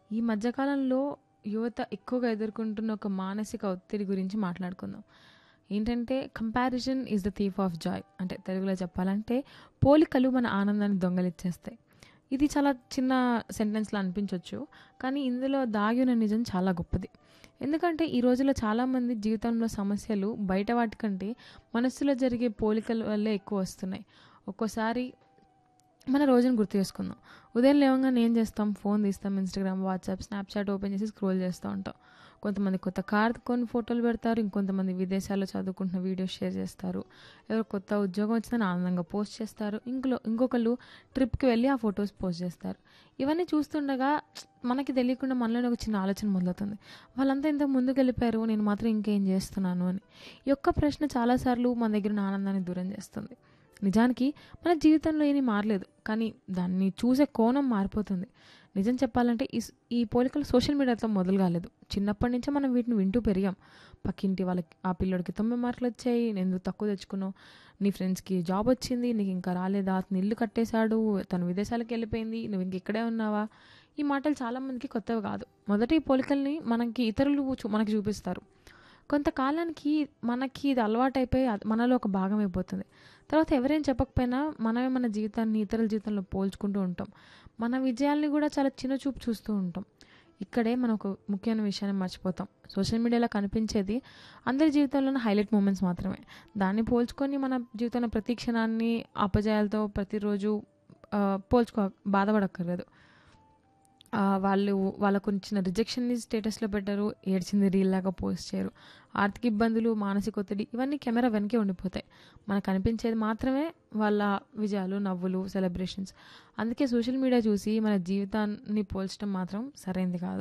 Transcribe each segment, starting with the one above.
ఈ మధ్యకాలంలో యువత ఎక్కువగా ఎదుర్కొంటున్న ఒక మానసిక ఒత్తిడి గురించి మాట్లాడుకుందాం ఏంటంటే comparison is the thief of joy అంటే తెలుగులో చెప్పాలంటే పోలికలు మన ఆనందాన్ని దొంగలిచ్చేస్తాయి ఇది చాలా చిన్న సెంటెన్స్లో అనిపించవచ్చు కానీ ఇందులో దాగి ఉన్న నిజం చాలా గొప్పది ఎందుకంటే ఈ రోజుల్లో చాలామంది జీవితంలో సమస్యలు బయట వాటికంటే మనస్సులో జరిగే పోలికల వల్లే ఎక్కువ వస్తున్నాయి ఒక్కోసారి మన రోజును గుర్తు చేసుకుందాం ఉదయం లేవగానే ఏం చేస్తాం ఫోన్ తీస్తాం ఇన్స్టాగ్రామ్ వాట్సాప్ స్నాప్చాట్ ఓపెన్ చేసి స్క్రోల్ చేస్తూ ఉంటాం కొంతమంది కొత్త కార్ కొన్ని ఫోటోలు పెడతారు ఇంకొంతమంది విదేశాల్లో చదువుకుంటున్న వీడియోస్ షేర్ చేస్తారు ఎవరు కొత్త ఉద్యోగం వచ్చిందని ఆనందంగా పోస్ట్ చేస్తారు ఇంకలో ఇంకొకళ్ళు ట్రిప్కి వెళ్ళి ఆ ఫొటోస్ పోస్ట్ చేస్తారు ఇవన్నీ చూస్తుండగా మనకి తెలియకుండా మనలోనే ఒక చిన్న ఆలోచన మొదలవుతుంది వాళ్ళంతా ఇంత ముందుకు వెళ్ళిపోయారు నేను మాత్రం ఇంకేం చేస్తున్నాను అని ఈ యొక్క ప్రశ్న చాలాసార్లు మన దగ్గర ఉన్న ఆనందాన్ని దూరం చేస్తుంది నిజానికి మన జీవితంలో ఏమీ మారలేదు కానీ దాన్ని చూసే కోణం మారిపోతుంది నిజం చెప్పాలంటే ఈ ఈ పోలికలు సోషల్ మీడియాతో మొదలు కాలేదు చిన్నప్పటి నుంచే మనం వీటిని వింటూ పెరిగాం పక్కింటి వాళ్ళకి ఆ పిల్లడికి తొంభై మార్కులు వచ్చాయి నేను ఎందుకు తక్కువ తెచ్చుకున్నావు నీ ఫ్రెండ్స్కి జాబ్ వచ్చింది నీకు ఇంకా రాలేదా అతను ఇల్లు కట్టేశాడు తను విదేశాలకు వెళ్ళిపోయింది నువ్వు ఇంక ఇక్కడే ఉన్నావా ఈ మాటలు చాలామందికి కొత్తవి కాదు మొదట ఈ పోలికల్ని మనకి ఇతరులు చూ మనకి చూపిస్తారు కొంతకాలానికి మనకి ఇది అలవాటైపోయి మనలో ఒక భాగం అయిపోతుంది తర్వాత ఎవరేం చెప్పకపోయినా మనమే మన జీవితాన్ని ఇతరుల జీవితంలో పోల్చుకుంటూ ఉంటాం మన విజయాల్ని కూడా చాలా చిన్న చూపు చూస్తూ ఉంటాం ఇక్కడే మనం ఒక ముఖ్యమైన విషయాన్ని మర్చిపోతాం సోషల్ మీడియాలో కనిపించేది అందరి జీవితంలోని హైలైట్ మూమెంట్స్ మాత్రమే దాన్ని పోల్చుకొని మన జీవితంలో ప్రతి క్షణాన్ని అపజయాలతో ప్రతిరోజు పోల్చుకో బాధపడక్కర్లేదు వాళ్ళు వాళ్ళకు ఇచ్చిన రిజెక్షన్ని స్టేటస్లో పెట్టారు ఏడ్చింది రీల్ లాగా పోస్ట్ చేయరు ఆర్థిక ఇబ్బందులు మానసిక ఒత్తిడి ఇవన్నీ కెమెరా వెనకే ఉండిపోతాయి మనకు కనిపించేది మాత్రమే వాళ్ళ విజయాలు నవ్వులు సెలబ్రేషన్స్ అందుకే సోషల్ మీడియా చూసి మన జీవితాన్ని పోల్చడం మాత్రం సరైంది కాదు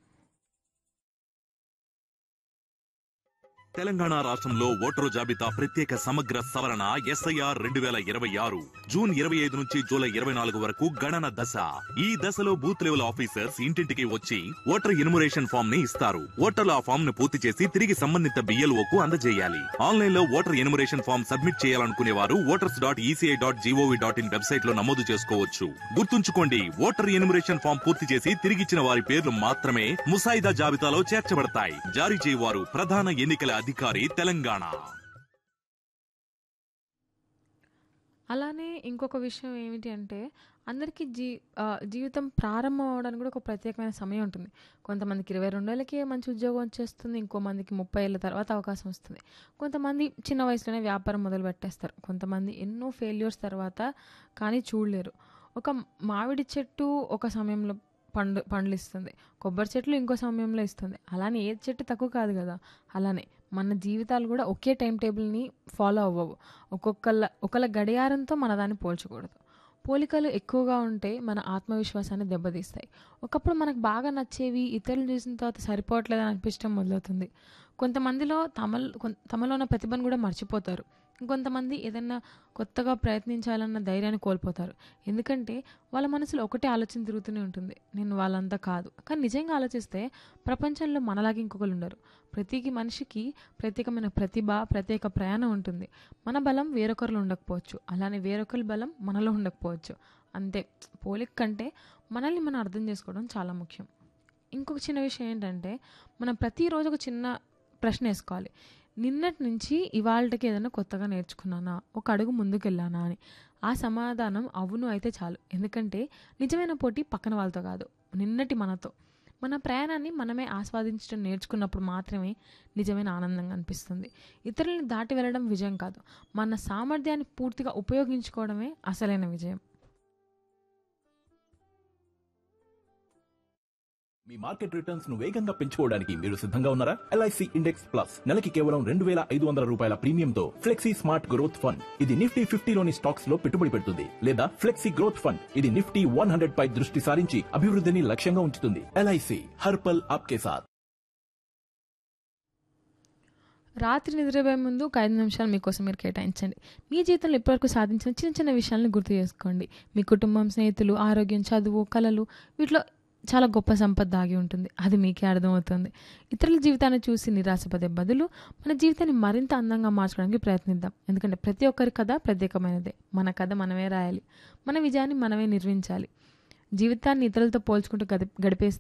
తెలంగాణ రాష్ట్రంలో ఓటరు జాబితా ప్రత్యేక సమగ్ర సవరణ ఎస్ఐఆర్ రెండు వేల ఇరవై ఆరు జూన్ ఇరవై ఐదు నుంచి జూలై ఇరవై నాలుగు వరకు గణన దశ ఈ దశలో బూత్ లెవెల్ ఆఫీసర్స్ ఇంటింటికి వచ్చి ఓటర్ ఇన్మురేషన్ ఫామ్ ని ఇస్తారు ఓటర్లు ఆ ఫామ్ ను పూర్తి చేసి తిరిగి సంబంధిత బిఎల్ఓ కు అందజేయాలి ఆన్లైన్ లో ఓటర్ ఇన్మురేషన్ ఫామ్ సబ్మిట్ చేయాలనుకునే వారు voters dot ECI dot GOV dot in website లో నమోదు చేసుకోవచ్చు గుర్తుంచుకోండి ఓటర్ ఇన్మురేషన్ ఫామ్ పూర్తి చేసి తిరిగిచ్చిన వారి పేర్లు మాత్రమే ముసాయిదా జాబితాలో చేర్చబడతాయి జారీ చేయవారు ప్రధాన ఎన్నికల అధికారి తెలంగాణ అలానే ఇంకొక విషయం ఏమిటి అంటే అందరికీ జీ జీవితం ప్రారంభం అవడానికి కూడా ఒక ప్రత్యేకమైన సమయం ఉంటుంది కొంతమందికి ఇరవై రెండేళ్ళకే మంచి ఉద్యోగం వచ్చేస్తుంది ఇంకో మందికి ముప్పై ఏళ్ళ తర్వాత అవకాశం వస్తుంది కొంతమంది చిన్న వయసులోనే వ్యాపారం మొదలు పెట్టేస్తారు కొంతమంది ఎన్నో ఫెయిల్యూర్స్ తర్వాత కానీ చూడలేరు ఒక మామిడి చెట్టు ఒక సమయంలో పండు పండ్లు ఇస్తుంది కొబ్బరి చెట్లు ఇంకో సమయంలో ఇస్తుంది అలానే ఏ చెట్టు తక్కువ కాదు కదా అలానే మన జీవితాలు కూడా ఒకే టైం టేబుల్ని ఫాలో అవ్వవు ఒక్కొక్కళ్ళ ఒకళ్ళ గడియారంతో మన దాన్ని పోల్చకూడదు పోలికలు ఎక్కువగా ఉంటే మన ఆత్మవిశ్వాసాన్ని దెబ్బతీస్తాయి ఒకప్పుడు మనకు బాగా నచ్చేవి ఇతరులు చూసిన తర్వాత సరిపోవట్లేదని అనిపించడం మొదలవుతుంది కొంతమందిలో తమ తమలో ఉన్న ప్రతిభను కూడా మర్చిపోతారు ఇంకొంతమంది ఏదైనా కొత్తగా ప్రయత్నించాలన్న ధైర్యాన్ని కోల్పోతారు ఎందుకంటే వాళ్ళ మనసులో ఒకటే ఆలోచన తిరుగుతూనే ఉంటుంది నేను వాళ్ళంతా కాదు కానీ నిజంగా ఆలోచిస్తే ప్రపంచంలో మనలాగే ఇంకొకరు ఉండరు ప్రతికి మనిషికి ప్రత్యేకమైన ప్రతిభ ప్రత్యేక ప్రయాణం ఉంటుంది మన బలం వేరొకరిలో ఉండకపోవచ్చు అలానే వేరొకరి బలం మనలో ఉండకపోవచ్చు అంతే పోలిక కంటే మనల్ని మనం అర్థం చేసుకోవడం చాలా ముఖ్యం ఇంకొక చిన్న విషయం ఏంటంటే మనం ప్రతిరోజు ఒక చిన్న ప్రశ్న వేసుకోవాలి నిన్నటి నుంచి ఇవాళకి ఏదైనా కొత్తగా నేర్చుకున్నానా ఒక అడుగు ముందుకెళ్ళానా అని ఆ సమాధానం అవును అయితే చాలు ఎందుకంటే నిజమైన పోటీ పక్కన వాళ్ళతో కాదు నిన్నటి మనతో మన ప్రయాణాన్ని మనమే ఆస్వాదించడం నేర్చుకున్నప్పుడు మాత్రమే నిజమైన ఆనందంగా అనిపిస్తుంది ఇతరులని దాటి వెళ్ళడం విజయం కాదు మన సామర్థ్యాన్ని పూర్తిగా ఉపయోగించుకోవడమే అసలైన విజయం మీ మార్కెట్ రిటర్న్స్ ను వేగంగా పెంచుకోవడానికి మీరు సిద్ధంగా ఉన్నారా ఎల్ఐసి ఇండెక్స్ ప్లస్ నెలకి కేవలం రెండు వేల ఐదు వందల రూపాయల ప్రీమియంతో ఫ్లెక్సీ స్మార్ట్ గ్రోత్ ఫండ్ ఇది నిఫ్టీ ఫిఫ్టీలోని స్టాక్స్ లో పెట్టుబడి పెడుతుంది లేదా ఫ్లెక్సీ గ్రోత్ ఫండ్ ఇది నిఫ్టీ వన్ హండ్రెడ్ పై దృష్టి సారించి అభివృద్ధిని లక్ష్యంగా ఉంచుతుంది ఎల్ఐసి హర్పల్ ఆప్కే సాత్ రాత్రి నిద్రపోయే ముందు ఒక ఐదు నిమిషాలు మీకోసం మీరు కేటాయించండి మీ జీవితంలో ఇప్పటివరకు సాధించిన చిన్న చిన్న విషయాలను గుర్తు చేసుకోండి మీ కుటుంబం స్నేహితులు ఆరోగ్యం చదువు కళలు వీటిలో చాలా గొప్ప సంపద దాగి ఉంటుంది అది మీకే అర్థమవుతుంది ఇతరుల జీవితాన్ని చూసి నిరాశపడే బదులు మన జీవితాన్ని మరింత అందంగా మార్చడానికి ప్రయత్నిద్దాం ఎందుకంటే ప్రతి ఒక్కరి కథ ప్రత్యేకమైనదే మన కథ మనమే రాయాలి మన విజయాన్ని మనమే నిర్మించాలి జీవితాన్ని ఇతరులతో పోల్చుకుంటూ గడి గడిపేస్తే